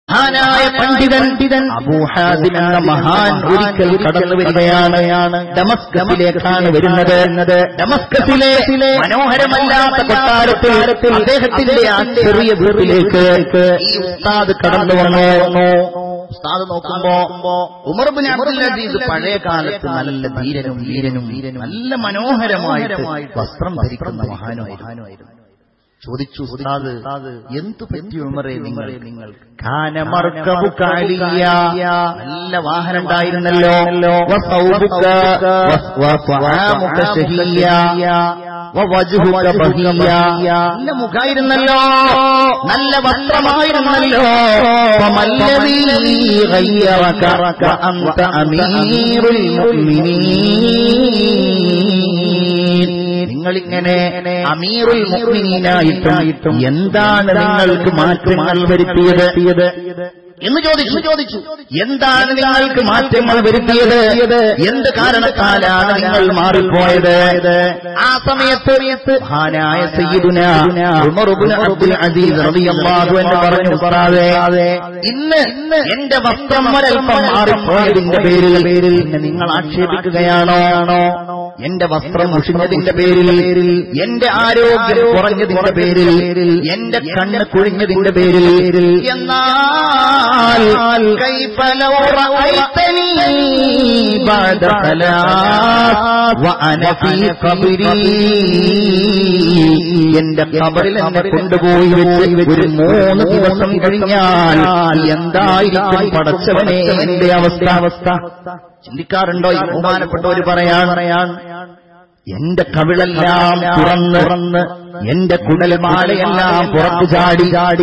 മഹാനായ പണ്ഡിതൻ അബൂഹാദിൻ എന്ന മഹാൻ ഒരിക്കൽ കടന്നു വരികയാണ് ഡമസ്കസിലേക്കാണ് വരുന്നത് ഡമസ്കസിലെ മനോഹരമല്ലാത്ത കൊട്ടാരത്തിൽ അദ്ദേഹത്തിന്റെ ആ ചെറിയ വീട്ടിലേക്ക് ഈ ഉസ്താദ് കടന്നു വന്നു ഉസ്താദ് നോക്കുമ്പോ ഉമർബിൻ അബ്ദുൽ അസീസ് പഴയ കാലത്ത് നല്ല ധീരനും വീരനും വീരനും നല്ല മനോഹരമായിട്ട് വസ്ത്രം ധരിക്കുന്ന മഹാനുമായിരുന്നു ചോദിച്ചു ഉസ്താദ് എന്തു പറ്റി ഉമറെ നിങ്ങൾ നിങ്ങൾ കാനമർക്കബു കാലിയ നല്ല വാഹനം ഉണ്ടായിരുന്നല്ലോ വസൗബുക വസ്വഫാമുക ശഹിയ വവജ്ഹുക ബഹിയ നല്ല മുഖായിരുന്നല്ലോ നല്ല വസ്ത്രമായിരുന്നല്ലോ വമല്ലദീ ഗയ്യറക വഅന്ത അമീറുൽ മുഅ്മിനീൻ നിങ്ങളിങ്ങനെ അമീറുൽ മുഅ്മിനീനായിട്ടും എന്താണ് നിങ്ങൾക്ക് മാറ്റങ്ങൾ വരുത്തിയത് എന്ന് ചോദിച്ചു ചോദിച്ചു എന്താണ് നിങ്ങൾക്ക് മാറ്റങ്ങൾ വരുത്തിയത് എന്ത് കാരണത്താലാണ് നിങ്ങൾ മാറിപ്പോയത് ആ സമയത്ത് മഹാനായ സയ്യിദുന ഉമർ ഇബ്നു അബ്ദുൽ അസീസ് റളിയല്ലാഹു അൻഹു പറഞ്ഞു ഉസ്താദേ ഇന്ന് എന്റെ വസ്ത്രം ഒരൽപ്പം മാറിപ്പോയതിന്റെ പേരിൽ പേരിൽ എന്നെ നിങ്ങൾ ആക്ഷേപിക്കുകയാണോ എന്റെ വസ്ത്രം മുഷിഞ്ഞതിന്റെ പേരിൽ എന്റെ ആരോഗ്യം കുറഞ്ഞതിന്റെ പേരിൽ എന്റെ കണ്ണ് കുഴിഞ്ഞതിന്റെ പേരിൽ എന്നാൽ كيف لو رأيتني بعد ثلاث وأنا في قبري എന്റെ കബറിൽ എന്നെ കൊണ്ടുപോയി വെച്ച് ഒരു മൂന്ന് ദിവസം കഴിഞ്ഞാൽ എന്തായിരിക്കും പടച്ചവനെ എന്റെ അവസ്ഥ അവസ്ഥ ചിന്തിക്കാറുണ്ടോ ഈ ബഹുമാനപ്പെട്ടവര് പറയാൻ പറയാൻ എന്റെ കവിളെല്ലാം തുറന്ന് തുറന്ന് എന്റെ കുടൽമാലയെല്ലാം പുറത്തു ചാടി ചാടി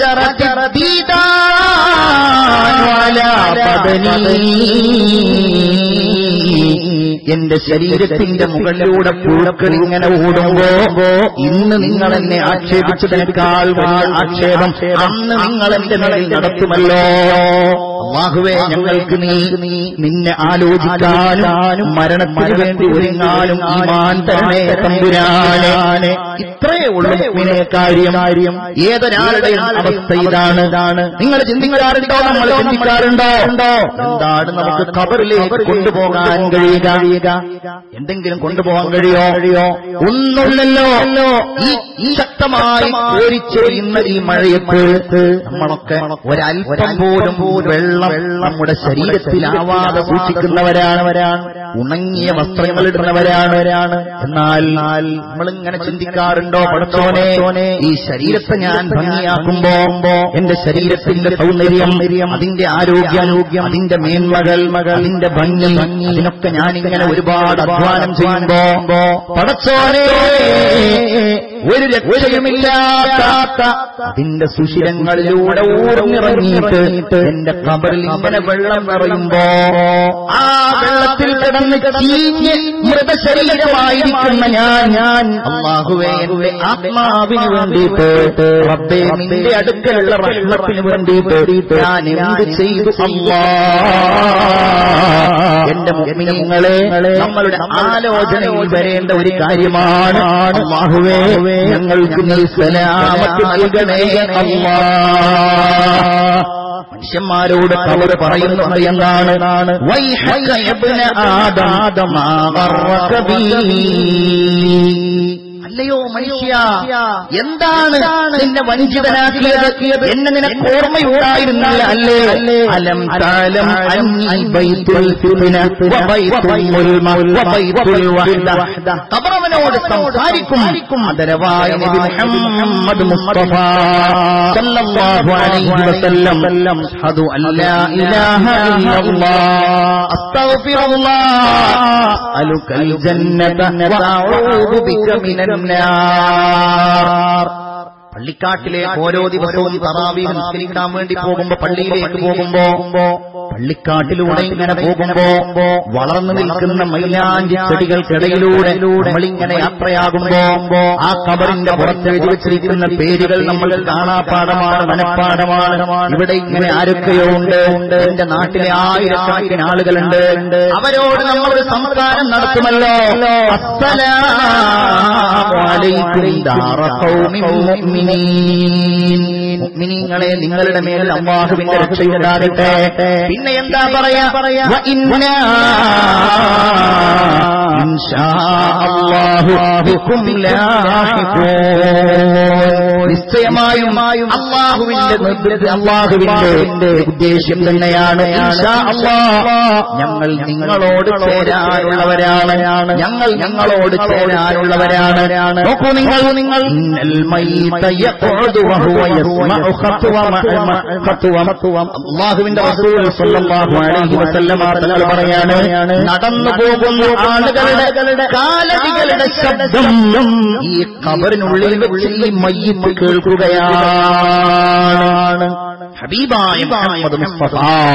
എന്റെ ശരീരത്തിന്റെ മുകളിലൂടെ പുഴക്കൾ ഇങ്ങനെ ഓടുമ്പോ ഇന്ന് നിങ്ങൾ എന്നെ ആക്ഷേപിച്ചതിനേക്കാൾ വലിയ ആക്ഷേപം അന്ന് നിങ്ങൾ എന്റെ മേൽ നടത്തുമല്ലോ അള്ളാഹുവേ ഞങ്ങൾക്ക് നീ നീ നിന്നെ ആലോചിക്കാനും മരണത്തിന് വേണ്ടി ഒരുങ്ങാനും ഈമാൻ തരണേ തമ്പുരാനെ ഇത്രയേ ഉള്ളൂ മുഅ്മിനെ കാര്യം കാര്യം ഏതൊരാളുടെയും അവസ്ഥ ഇതാണ് ഇതാണ് നിങ്ങൾ ചിന്തിക്കാറുണ്ടോ നമ്മൾ ചിന്തിക്കാറുണ്ടോ ഉണ്ടോ എന്താണ് നമുക്ക് ഖബറിലേക്ക് കൊണ്ടുപോകാൻ കഴിയുക എന്തെങ്കിലും കൊണ്ടുപോകാൻ കഴിയോ കഴിയോ ഒന്നുമില്ലല്ലോ ഈ ഈ ശക്തമായി കോരിച്ചൊരിയുന്ന ഈ മഴയത്ത് നമ്മളൊക്കെ ഒരല്പം പോലും വെള്ളം നമ്മുടെ ശരീരത്തിലാവാതെ സൂക്ഷിക്കുന്നവരാണ് ഉണങ്ങിയ വസ്ത്രങ്ങൾ ഇടുന്നവരാണ് എന്നാൽ നമ്മളിങ്ങനെ ചിന്തിക്കാറുണ്ടോ പഠിച്ചോനെ ഈ ശരീരത്തെ ഞാൻ ഭംഗിയാക്കുമ്പോ എന്റെ ശരീരത്തിന്റെ സൗന്ദര്യം അതിന്റെ ആരോഗ്യം അതിന്റെ മേന്മകൾ അതിന്റെ ഭംഗി അതിനൊക്കെ ഞാനിങ്ങനെ ഒരുപാട് അധ്വാനം ചെയ്യുമ്പോ പടച്ചോനെ ഒരു രക്ഷയുമില്ലാത്ത അതിന്റെ സുഷിരങ്ങളിലൂടെ ഊർന്നിറങ്ങിയിട്ട് എന്റെ കബറിൽ ഇങ്ങനെ വെള്ളം നിറയുമ്പോ ആ വെള്ളത്തിൽ കിടന്ന് ചീഞ്ഞ് മൃതശരീരമായിരിക്കുന്ന ഞാൻ ഞാൻ അള്ളാഹുവേ എന്റെ ആത്മാവിന് വേണ്ടിയിട്ട് റബ്ബേ നിന്റെ അടുക്കലുള്ള റഹ്മത്തിന് വേണ്ടിയിട്ട് ഞാൻ എന്ത് ചെയ്തു അല്ലാ എന്റെ മുഅ്മിനീങ്ങളെ നമ്മളുടെ ആലോചനയിൽ വരേണ്ട ഒരു കാര്യമാണ് അള്ളാഹുവേ ഞങ്ങൾക്ക് നീ സലാമത്ത് നൽകണേ അല്ലാ മനുഷ്യന്മാരോട് കവർ പറയുന്നത് എന്താണ് വൈഹക യബ്ന ആദം ആദം അല്ലയോ മനുഷ്യ എന്താണ് നിന്നെ വഞ്ചിതനാക്കിയത് എന്നെ നിനക്ക് ഓർമ്മയുണ്ടായിരുന്നില്ല അല്ലേ അലം താലം അന്നി ബൈത്തുൽ ഫിത്ന വബൈത്തുൽ മുൽമ വബൈത്തുൽ വഹദ ഖബറവനോട് സംസാരിക്കും ആദരവായ നബി മുഹമ്മദ് മുസ്തഫ സല്ലല്ലാഹു അലൈഹി വസല്ലം അഷ്ഹദു അൻ ലാ ഇലാഹ ഇല്ലല്ലാഹ് അസ്തഗ്ഫിറുല്ലാഹ് അലുകൽ ജന്നത വഅഊദു ബിക മിനൻ നാർ പള്ളിക്കാട്ടിലെ ഓരോ ദിവസവും തറാവി നിസ്കരിക്കാൻ വേണ്ടി പോകുമ്പോ പള്ളിയിലേക്ക് പോകുമ്പോ പള്ളിക്കാട്ടിലൂടെ ഇങ്ങനെ പോകുമ്പോ വളർന്നു നിൽക്കുന്ന മൈലാഞ്ചി ചെടികൾക്കിടയിലൂടെ നമ്മളിങ്ങനെ യാത്രയാകുമ്പോ ആ കബറിന്റെ പുറത്ത് എഴുതി വെച്ചിരിക്കുന്ന പേരുകൾ നമ്മൾ കാണാപ്പാടമാണ് മനഃപ്പാടമാണ് ഇവിടെ ഇങ്ങനെ ആരൊക്കെയോ ഉണ്ട് എന്റെ നാട്ടിലെ ആയിരക്കണക്കിന് ആളുകളുണ്ട് അവരോട് നമ്മൾ ഒരു സംസ്കാരം നടത്തുമല്ലോ അസ്സലാമു അലൈക്കും ദാറ ഖൗമിൻ മുഅ്മിനീൻ മുഅ്മിനീങ്ങളെ നിങ്ങളുടെ മേൽ അള്ളാഹുവിന്റെ രക്ഷയുണ്ടാകട്ടെ പിന്നെ എന്താ പറയാ വ ഇന്നാ ഇൻഷാ അല്ലാഹു ബിക്കും ലാഹിഖൂൻ നിശ്ചയമായും അള്ളാഹുവിന്റെ നിർദ്ദേശ- അള്ളാഹുവിന്റെ ഉദ്ദേശ്യം തന്നെയാണ് ഇൻഷാ അല്ലാഹ്. ഞങ്ങൾ നിങ്ങളോട് ചേരാനുള്ളവരാണ് ഞങ്ങൾ ഞങ്ങളോട് ചേരാനുള്ളവരാണ് നോക്കൂ നിങ്ങൾ നിങ്ങൾ ഇന്നൽ മയ്യിത യഖഉദു വഹുവ യസ്മഉ ഖത്വ മഅ- ഖത്വ അള്ളാഹുവിന്റെ റസൂൽ സല്ലല്ലാഹു അലൈഹി വസല്ലമ തങ്ങൾ പറയാണ് നടന്നു പോകുന്ന ആളുകളുടെ കാലടികളുടെ ശബ്ദം ഈ കബറിനുള്ളിൽ വെച്ച് ഈ മയ്യത്ത് കേൾക്കുകയാണ് ഹബീബായ മുഹമ്മദ് മുസ്തഫ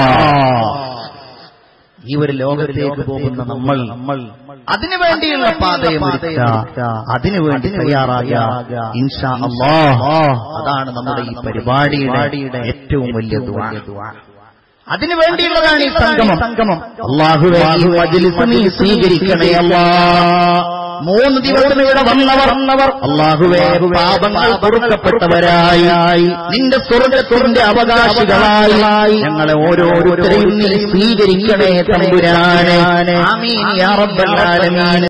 ഈ ഒരു ലോകത്തിലേക്ക് പോകുന്ന നമ്മൾ നമ്മൾ അതിനു വേണ്ടിയുള്ള പാതയെ അതിനുവേണ്ടി തയ്യാറാകുക ഇൻഷാ അല്ലാഹ് അതാണ് നമ്മുടെ ഈ പരിപാടിയുടെ ഏറ്റവും വലിയ ദുആ അതിനു വേണ്ടിയുള്ളതാണ് ഈ സംഗമം സംഗമം അള്ളാഹുവേ ഈ മജ്ലിസ് നീ സ്വീകരിക്കണേ അല്ലാ മൂന്ന് ദിവസം ഇവിടെ വന്നവർ വന്നവർ അള്ളാഹുവേ പാപങ്ങൾ പൊറുക്കപ്പെട്ടവരായി നിന്റെ സ്വർഗത്തിന്റെ അവകാശികളായി ഞങ്ങളെ ഓരോരുത്തരെയും നീ സ്വീകരിക്കണേ തമ്പുരാനെ ആമീൻ യാ റബ്ബൽ ആലമീൻ